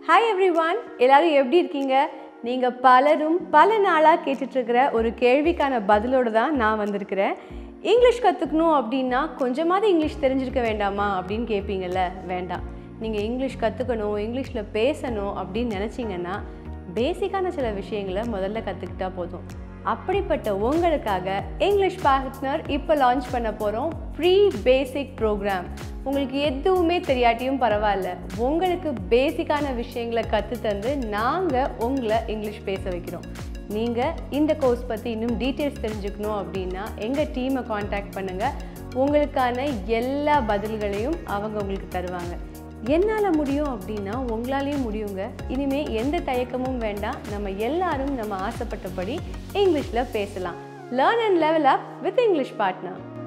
hi everyone எல்லாரும் எப்படி இருக்கீங்க நீங்கள் பலரும் பல நாளாக கேட்டுட்ருக்கிற ஒரு கேள்விக்கான பதிலோடு தான் நான் வந்திருக்கிறேன் இங்கிலீஷ் கற்றுக்கணும் அப்படின்னா கொஞ்சமாவது இங்கிலீஷ் தெரிஞ்சிருக்க வேண்டாமா அப்படின்னு கேட்பீங்கள்ல வேண்டாம் நீங்கள் இங்கிலீஷ் கற்றுக்கணும் இங்கிலீஷில் பேசணும் அப்படின்னு நினச்சிங்கன்னா பேசிக்கான சில விஷயங்களை முதல்ல கற்றுக்கிட்டா போதும் அப்படிப்பட்ட உங்களுக்காக இங்கிலீஷ் பார்ட்னர் இப்போ லான்ச் பண்ண போகிறோம் ப்ரீ பேசிக் ப்ரோக்ராம் உங்களுக்கு எதுவுமே தெரியாட்டியும் பரவாயில்ல உங்களுக்கு பேசிக்கான விஷயங்களை கற்று தந்து நாங்கள் உங்களை இங்கிலீஷ் பேச வைக்கிறோம் நீங்கள் இந்த கோர்ஸ் பற்றி இன்னும் டீட்டெயில்ஸ் தெரிஞ்சுக்கணும் அப்படின்னா எங்கள் டீமை காண்டாக்ட் பண்ணுங்கள் உங்களுக்கான எல்லா பதில்களையும் அவங்க உங்களுக்கு தருவாங்க என்னால் முடியும் அப்படின்னா உங்களாலேயும் முடியுங்க இனிமே எந்த தயக்கமும் வேண்டாம் நம்ம எல்லாரும் நம்ம ஆசைப்பட்டபடி இங்கிலீஷில் பேசலாம் learn and level up with English partner